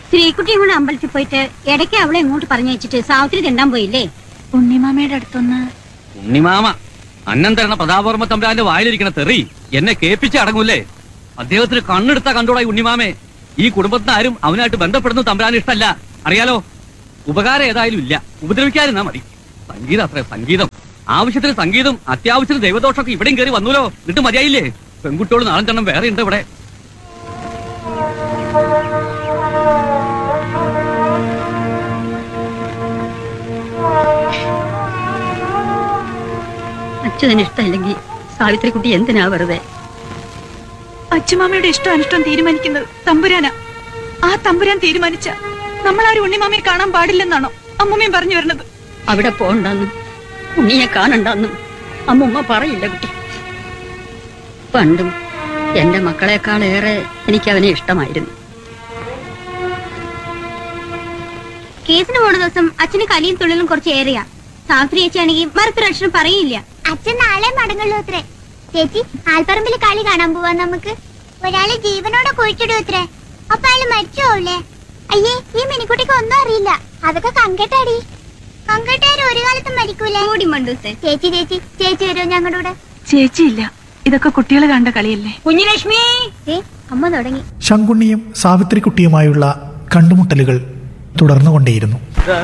ശ്രീകുട്ടിയും കൂടെ അമ്പലത്തിൽ പോയിട്ട് ഇടയ്ക്ക് അവളെ ഇങ്ങോട്ട് പറഞ്ഞയച്ചിട്ട് സാവിത്രി തിണ്ടാൻ പോയില്ലേ ഉണ്ണിമാമയുടെ അടുത്തൊന്ന് ഉണ്ണിമാമ അന്നം തരണ പ്രതാപവർമ്മ തമ്പുരാന്റെ വായിലിരിക്കണ തെറി എന്നെ കേൾപ്പിച്ച് അടങ്ങൂലേ അദ്ദേഹത്തിന് കണ്ണെടുത്ത കണ്ടോടായി ഉണ്ണിമാമേ ഈ കുടുംബത്തിന് ആരും അവനായിട്ട് ബന്ധപ്പെടുന്ന തമ്പുരാൻ ഇഷ്ടല്ല അറിയാലോ ഉപകാരം ഏതായാലും ഇല്ല ഉപദ്രവിക്കാതിരുന്നാ മതി സംഗീതം അത്രേ സംഗീതം ആവശ്യത്തിന് സംഗീതം അത്യാവശ്യത്തിന് ദൈവദോഷമൊക്കെ ഇവിടെയും കയറി വന്നൂലോ എന്നിട്ട് മതിയായില്ലേ പെൺകുട്ടിയോട് നാളെണ്ണം വേറെ ഉണ്ട് ഇവിടെ അച്യുതന് ഇഷ്ടമില്ലെങ്കിൽ സാവിത്രി കുട്ടി എന്തിനാ വെറുതെ അച്ഛമാമയുടെ ഇഷ്ടം അനിഷ്ടം തീരുമാനിക്കുന്നത് തമ്പുരാനാ ആ തമ്പുരാൻ തീരുമാനിച്ച നമ്മളാരും ഉണ്ണിമാമയെ കാണാൻ പാടില്ലെന്നാണോ അമ്മമ്മയും പറഞ്ഞു വരുന്നത് അവിടെ പോണ്ടെന്നും ഉണ്ണിയെ കാണണ്ടെന്നും അമ്മുമ്മ പറയില്ല കുട്ടി പണ്ടും എന്റെ മക്കളെക്കാളേറെ എനിക്ക് അവനെ ഇഷ്ടമായിരുന്നു കേസിന് പോണ ദിവസം അച്ഛന് കലിയും തുള്ളലും കുറച്ച് ഏറിയാ സാവിത്രി ചേച്ചിയാണെങ്കിൽ മറുത്തൊരക്ഷരം പറയില്ല അച്ഛൻ നാളെ മടങ്ങുള്ളൂ അത്രേ ചേച്ചി ആൽപ്പറമ്പിൽ കളി കാണാൻ പോവാ നമുക്ക് ഒരാള് ജീവനോടെ കുഴിച്ചിടും അത്രേ അപ്പൊ അയാള് മരിച്ചു പോവില്ലേ അയ്യേ ഈ മിനിക്കുട്ടിക്ക് ഒന്നും അറിയില്ല അതൊക്കെ കങ്കട്ടാടി കങ്കട്ടാര് ഒരു കാലത്തും മരിക്കൂലേ കൂടി മണ്ടൂസേ ചേച്ചി ചേച്ചി ചേച്ചി വരുമോ ഞങ്ങളുടെ കൂടെ ചേച്ചിയില്ല ഇതൊക്കെ കുട്ടികൾ കണ്ട കളിയല്ലേ കുഞ്ഞുലക്ഷ്മി ഏ അമ്മ തുടങ്ങി ശങ്കുണ്ണിയും സാവിത്രിക്കുട്ടിയുമായുള്ള കണ്ടുമുട്ടലുകൾ തുടർന്നുകൊണ്ടേയിരുന്നു